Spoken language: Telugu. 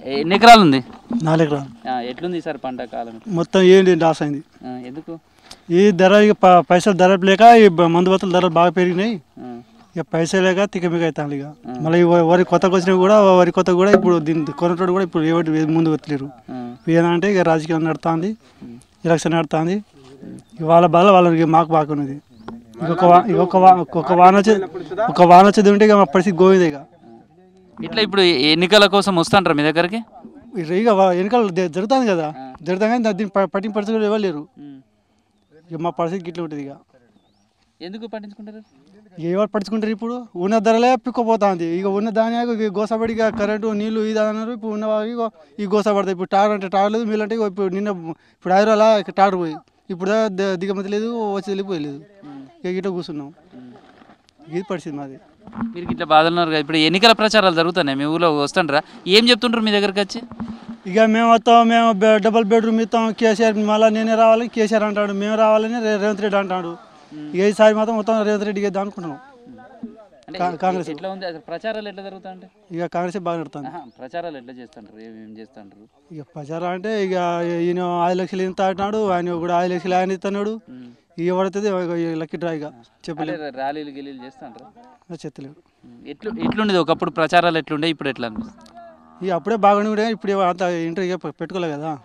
ఎన్ని ఎకరాలు ఉంది నాలుగు ఎకరాలు ఆ, ఎట్లుంది సార్ పంట కాలం మొత్తం ఏంటి లాస్ అయింది ఆ, ఎందుకు ఈ ధర ఇక ప- పైసలు ధర లేక ఈ బ- మందు బత్తల ధరలు బాగా పెరిగినాయి ఆ, ఇక పైసలు లేక తిక్కమిక అవుతాను ఇక మళ్ళీ ఈ వ- వరి కొత్తగా వచ్చినవి కూడా వరి కొత్త కూడా ఇప్పుడు దీని కొనటోడు కూడా ఇప్పుడు ఏమిటి ముందు వస్తలేరు ఆ, ఏదంటే ఇక రాజకీయం నడుతుంది ఎలక్షన్ నడుతుంది వాళ్ళ బాధ వాళ్ళకి మాకు బాగున్నది ఇంకొక వా- ఇంకొక వా- ఒక వాన వచ్చి ఒక వాన వచ్చేది ఉంటే ఇక మా పరిస్థితి గోవింది ఇక ఇట్లా ఇప్పుడు ఎన్నికల కోసం వస్తాంటారా మీ దగ్గరికి ఇక ఇక వా- వెనకాల జ- జరుగుతుంది కదా జరుగుతుంది కానీ దీన్ని ప- పట్టిన పరిస్థితులు ఇవ్వలేరు ఇక మా పరిస్థితి ఇట్లా ఉంటుంది ఇక ఎందుకు పట్టించుకుంటారు ఇక ఎవరు పట్టించుకుంటారు ఇప్పుడు ఉన్న ధరలే పిక్కపోతుంది ఇక ఉన్న దాని ఇక గోసపడి ఇక కరెంటు నీళ్లు ఇది అన్నారు ఇప్పుడు ఉన్న వాళ్ళు ఇగో ఈ గోస పడతాయి ఇప్పుడు టార్ అంటే టార్ లేదు మీలు అంటే ఇగో ఇప్పుడు నిన్న ఇప్పుడు హైదరాబాద్ టార్ పోయి ఇప్పుడు దా- ద- దిగమతి లేదు వచ్చి వెళ్ళిపోయలేదు ఇక ఇట్లా కూర్చున్నాం ఇది పరిస్థితి మాది మీరు ఇట్లా బాధలు ఉన్నారు కదా ఇప్పుడు ఎన్నికల ప్రచారాలు జరుగుతున్నాయి మీ ఊళ్ళో వస్తుంటారా ఏం చెప్తుంటారు మీ దగ్గరికి వచ్చి ఇక మేము వస్తాం మేము బె- డబుల్ బెడ్రూమ్ ఇస్తాం కేసీఆర్ మళ్ళీ నేనే రావాలి కేసీఆర్ అంటాడు మేము రావాలని రే- రేవంత్ రెడ్డి అంటాడు ఇక ఈసారి మాత్రం మొత్తం రేవంత్ రెడ్డి గెద్దాం అనుకుంటున్నాం అంటే కా- కాంగ్రెస్ ఎట్లా ఉంది అసలు ప్రచారాలు ఎట్లా జరుగుతా అంటే ఇక కాంగ్రెస్ బాగా నడుతుంది ప్రచారాలు ఎట్లా చేస్తుంటారు ఏమేమి చేస్తుంటారు ఇక ప్రచారం అంటే ఇక ఈయన ఐదు లక్షలు ఇంత అంటున్నాడు ఆయన కూడా ఐదు లక్షలు ఆయన ఇస్తున్నాడు ఇక పడుతుంది లక్కీ డ్రా ఇక చెప్పలేదు అంటే ర్యాలీలు గిలీలు చేస్తుంటారు చెత్తలేవు ఎట్లు ఎట్లుండేది ఒకప్పుడు ప్రచారాలు ఎట్లుండే ఇప్పుడు ఎట్లా అనిపిస్తుంది ఇక అప్పుడే బాగానే ఉండే ఇప్పుడు అంత ఇంటర్ పెట్టుకోలే కదా